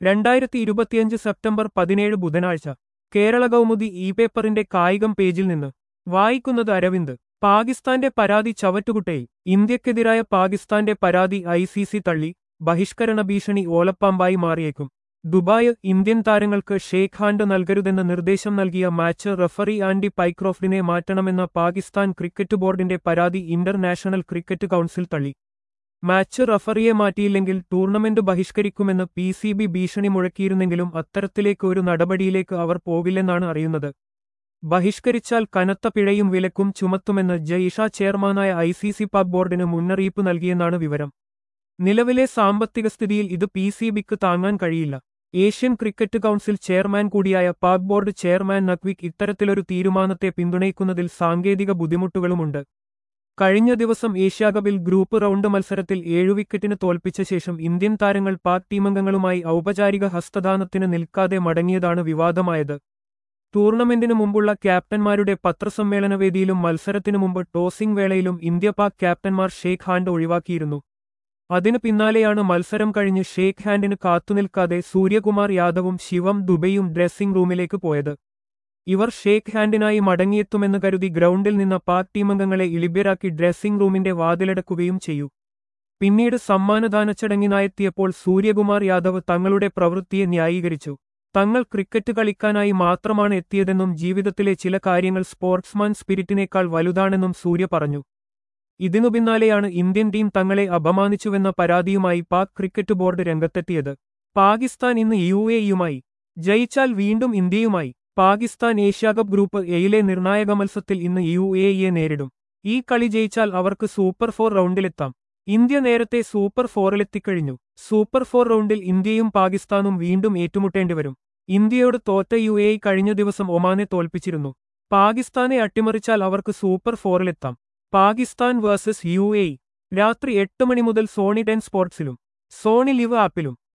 രണ്ടായിരത്തി ഇരുപത്തിയഞ്ച് സെപ്റ്റംബർ പതിനേഴ് ബുധനാഴ്ച കേരള കൗമുദി ഇ പേപ്പറിന്റെ കായികം പേജിൽ നിന്ന് വായിക്കുന്നത് അരവിന്ദ് പാകിസ്ഥാന്റെ പരാതി ചവറ്റുകുട്ടയിൽ ഇന്ത്യക്കെതിരായ പാകിസ്ഥാന്റെ പരാതി ഐ സി സി തള്ളി ബഹിഷ്കരണ ഭീഷണി ഓലപ്പാമ്പായി മാറിയേക്കും ദുബായ് ഇന്ത്യൻ താരങ്ങൾക്ക് ഷേഖ് ഹാൻഡ് നൽകരുതെന്ന നിർദ്ദേശം നൽകിയ മാച്ച് റഫറി ആൻഡി പൈക്രോഫ്റ്റിനെ മാറ്റണമെന്ന പാകിസ്ഥാൻ ക്രിക്കറ്റ് ബോർഡിന്റെ പരാതി ഇന്റർനാഷണൽ ക്രിക്കറ്റ് കൗൺസിൽ തള്ളി മാച്ച് റഫറിയെ മാറ്റിയില്ലെങ്കിൽ ടൂർണമെന്റ് ബഹിഷ്കരിക്കുമെന്ന് പി സി ബി ഭീഷണി മുഴക്കിയിരുന്നെങ്കിലും അത്തരത്തിലേക്ക് ഒരു നടപടിയിലേക്ക് അവർ പോകില്ലെന്നാണ് അറിയുന്നത് ബഹിഷ്കരിച്ചാൽ കനത്ത പിഴയും വിലക്കും ചുമത്തുമെന്ന് ജയ്ഷ ചെയർമാനായ ഐ സി സി പാക് ബോർഡിന് മുന്നറിയിപ്പ് നൽകിയെന്നാണ് വിവരം നിലവിലെ സാമ്പത്തിക സ്ഥിതിയിൽ ഇത് പി സി ബിക്ക് താങ്ങാൻ കഴിയില്ല ഏഷ്യൻ ക്രിക്കറ്റ് കൗൺസിൽ ചെയർമാൻ കൂടിയായ പാക് ബോർഡ് ചെയർമാൻ നഖ്വിക് ഇത്തരത്തിലൊരു തീരുമാനത്തെ പിന്തുണയ്ക്കുന്നതിൽ സാങ്കേതിക ബുദ്ധിമുട്ടുകളുമുണ്ട് കഴിഞ്ഞ ദിവസം ഏഷ്യാകപ്പിൽ ഗ്രൂപ്പ് റൗണ്ട് മത്സരത്തിൽ ഏഴു വിക്കറ്റിന് തോൽപ്പിച്ച ശേഷം ഇന്ത്യൻ താരങ്ങൾ പാക് ടീമംഗങ്ങളുമായി ഔപചാരിക ഹസ്തദാനത്തിന് നിൽക്കാതെ മടങ്ങിയതാണ് വിവാദമായത് ടൂർണമെന്റിനു മുമ്പുള്ള ക്യാപ്റ്റന്മാരുടെ പത്രസമ്മേളന വേദിയിലും മത്സരത്തിനു മുമ്പ് ടോസിംഗ് വേളയിലും ഇന്ത്യ പാക് ക്യാപ്റ്റന്മാർ ഷേഖ് ഹാൻഡ് ഒഴിവാക്കിയിരുന്നു അതിനു പിന്നാലെയാണ് മത്സരം കഴിഞ്ഞ് ഷേഖ് ഹാൻഡിന് കാത്തുനിൽക്കാതെ സൂര്യകുമാർ യാദവും ശിവം ദുബൈയും ഡ്രസ്സിംഗ് റൂമിലേക്ക് പോയത് ഇവർ ഷേഖ് ഹാൻഡിനായി മടങ്ങിയെത്തുമെന്ന് കരുതി ഗ്രൗണ്ടിൽ നിന്ന് പാക് ടീമംഗങ്ങളെ ഇളിബ്യരാക്കി ഡ്രസ്സിംഗ് റൂമിന്റെ വാതിലടക്കുകയും ചെയ്യൂ പിന്നീട് സമ്മാനദാന ചടങ്ങിനായെത്തിയപ്പോൾ സൂര്യകുമാർ യാദവ് തങ്ങളുടെ പ്രവൃത്തിയെ ന്യായീകരിച്ചു തങ്ങൾ ക്രിക്കറ്റ് കളിക്കാനായി മാത്രമാണ് എത്തിയതെന്നും ജീവിതത്തിലെ ചില കാര്യങ്ങൾ സ്പോർട്സ്മാൻ സ്പിരിറ്റിനേക്കാൾ വലുതാണെന്നും സൂര്യ പറഞ്ഞു ഇതിനു പിന്നാലെയാണ് ഇന്ത്യൻ ടീം തങ്ങളെ അപമാനിച്ചുവെന്ന പരാതിയുമായി പാക് ക്രിക്കറ്റ് ബോർഡ് രംഗത്തെത്തിയത് പാകിസ്ഥാൻ ഇന്ന് യു എയുമായി ജയിച്ചാൽ വീണ്ടും ഇന്ത്യയുമായി പാകിസ്ഥാൻ ഏഷ്യാകപ്പ് ഗ്രൂപ്പ് എയിലെ നിർണായക മത്സരത്തിൽ ഇന്ന് യു എ ഇയെ നേരിടും ഈ കളി ജയിച്ചാൽ അവർക്ക് സൂപ്പർ ഫോർ റൗണ്ടിലെത്താം ഇന്ത്യ നേരത്തെ സൂപ്പർ ഫോറിലെത്തിക്കഴിഞ്ഞു സൂപ്പർ ഫോർ റൗണ്ടിൽ ഇന്ത്യയും പാകിസ്ഥാനും വീണ്ടും ഏറ്റുമുട്ടേണ്ടിവരും ഇന്ത്യയോട് തോറ്റ യു എ കഴിഞ്ഞ ദിവസം ഒമാനെ തോൽപ്പിച്ചിരുന്നു പാകിസ്ഥാനെ അട്ടിമറിച്ചാൽ അവർക്ക് സൂപ്പർ ഫോറിലെത്താം പാകിസ്ഥാൻ വേഴ്സസ് യു എ രാത്രി എട്ട് മണി മുതൽ സോണി ടെൻ സ്പോർട്സിലും സോണി ലിവ് ആപ്പിലും